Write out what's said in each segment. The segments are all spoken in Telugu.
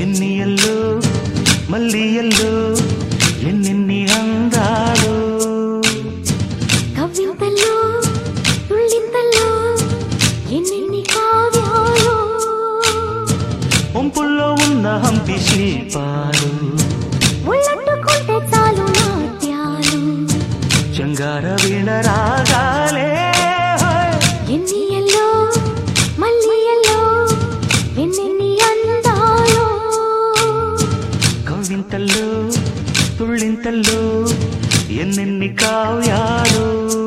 ఎన్ని ఎల్లో మళ్ళీ ఎల్లో ఎన్నెన్ని అందాలు కవ్వింతల్లో తుళ్ళింతల్లో ఎన్నెన్ని కావ్యాలు వంపుల్లో ఉన్న హంపి శిల్పాలు ఒళ్ళట్టుకుంటే చాలు నాట్యాలు చంగార వీణ రాగాలే హోయ్. ఎన్ని ఎల్లో మళ్ళీ ఎల్లో ఎన్నెన్ని అందాలు కవింతల్లో తుళ్ళింతల్లో ఎన్నెన్ని కావ్యాలు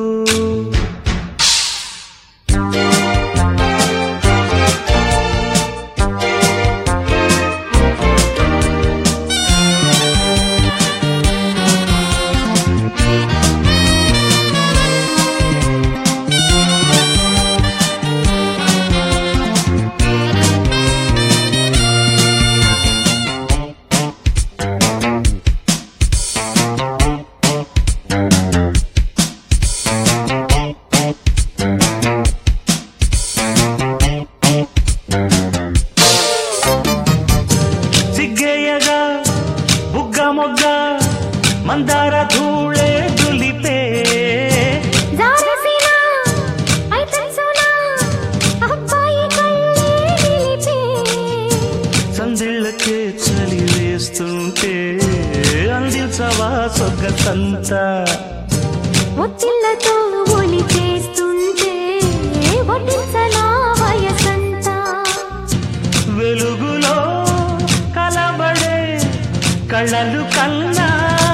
సిగ్గేయగా బుగ్గ మొగ్గ మందార ధూళే దులిపే జారసినా ఐతన్సునా అబ్బాయి కళ్ళే నిలిపే సందిళ్ళకే చలి వేస్తుంటే అందించవా సొగ్గసంత ఒత్తిళ్లతో ఒలి చేస్తుంటే వడ్డించనా వయసంతా వెలుగులో కలబడే కళ్ళలు కన్నా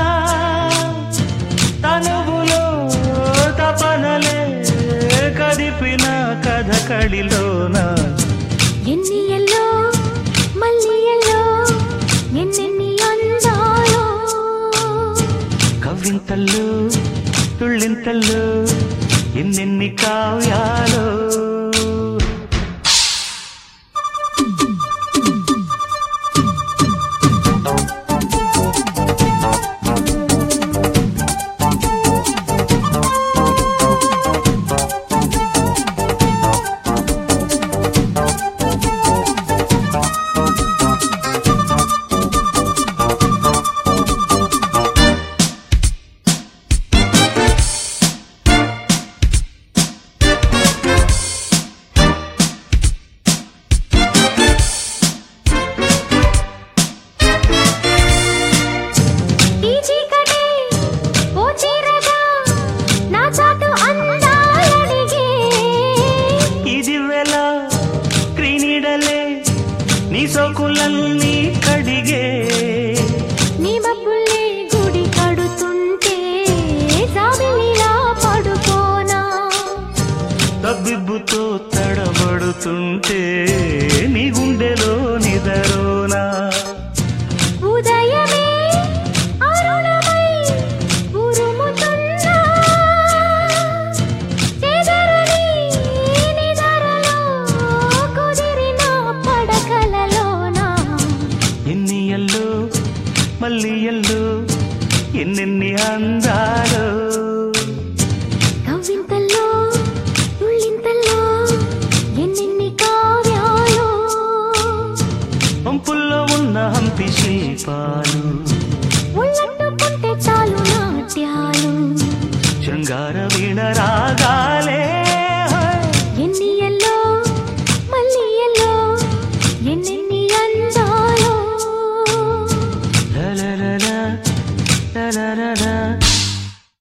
తనువులో తపనలే కదిపిన కథ కడిలోన ఎన్ని ఎల్లో మళ్ళీ ఎల్లో ఎన్నెన్ని అందాలో కవ్వింతల్లో తుళ్ళింతల్లో ఎన్నెన్ని కావ్యాలో ఈ చీకటే ఓ చీరగా నా చాటు అందాలడిగే ఇది వేళ క్రీనీడలే నీ సోకులన్నీ కడిగే నీ మబ్బుల్ని గుడి కడుతుంటే జాబిలిలా పడుకోనా తబ్బిబ్బుతో తడబడుతుంటే నీ గుండెలో నిదరోనా ఉదయమే అరుణమై ఉరుముతున్నా చెదరని నిదరలో కుదిరిన పడకలలోనా ఎన్ని ఎల్లో మళ్ళీ ఎల్లో ఎన్నెన్ని అందాలు కవ్వింతల్లో తుళ్ళింతల్లో ఎన్నెన్ని కావ్యాలు పంపుల్లో ఉన్న హంపి శిల్పాలు ఒళ్ళట్టుకుంటే చాలు నాట్యాలు శృంగార వీణరా